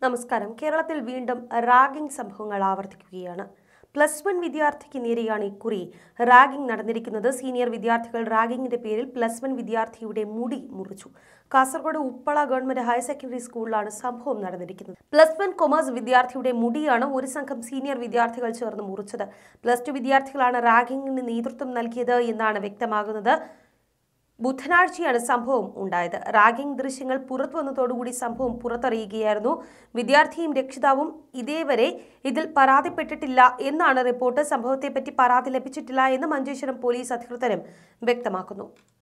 നമസ്കാരം കേരളത്തിൽ വീണ്ടും റാഗിംഗ് സംഭവങ്ങൾ ആവർത്തിക്കുകയാണ് പ്ലസ് വൺ വിദ്യാർത്ഥിക്ക് നേരെയാണ് ഇക്കുറി റാഗിംഗ് നടന്നിരിക്കുന്നത് സീനിയർ വിദ്യാർത്ഥികൾ റാഗിങ്ങിന്റെ പേരിൽ പ്ലസ് വൺ വിദ്യാർത്ഥിയുടെ മുടി മുറിച്ചു Kasaragod Uppala government higher secondary സ്കൂളിലാണ് സംഭവം നടന്നിരിക്കുന്നത് പ്ലസ് വൺ കൊമേഴ്സ് വിദ്യാർത്ഥിയുടെ മുടിയാണ് ഒരു സംഘം സീനിയർ വിദ്യാർത്ഥികൾ ചേർന്ന് മുറിച്ചത് പ്ലസ് ടു വിദ്യാർത്ഥികളാണ് റാഗിങ്ങിന് നേതൃത്വം നൽകിയത് എന്നാണ് വ്യക്തമാകുന്നത് ബുധനാഴ്ചയാണ് സംഭവം ഉണ്ടായത് റാഗിംഗ് ദൃശ്യങ്ങൾ പുറത്തു വന്നതോടുകൂടി സംഭവം പുറത്തറിയുകയായിരുന്നു വിദ്യാർത്ഥിയും രക്ഷിതാവും ഇതേവരെ ഇതിൽ പരാതിപ്പെട്ടിട്ടില്ല എന്നാണ് റിപ്പോർട്ട് സംഭവത്തെപ്പറ്റി പരാതി ലഭിച്ചിട്ടില്ല എന്ന് മഞ്ചേശ്വരം പോലീസ് അധികൃതരും വ്യക്തമാക്കുന്നു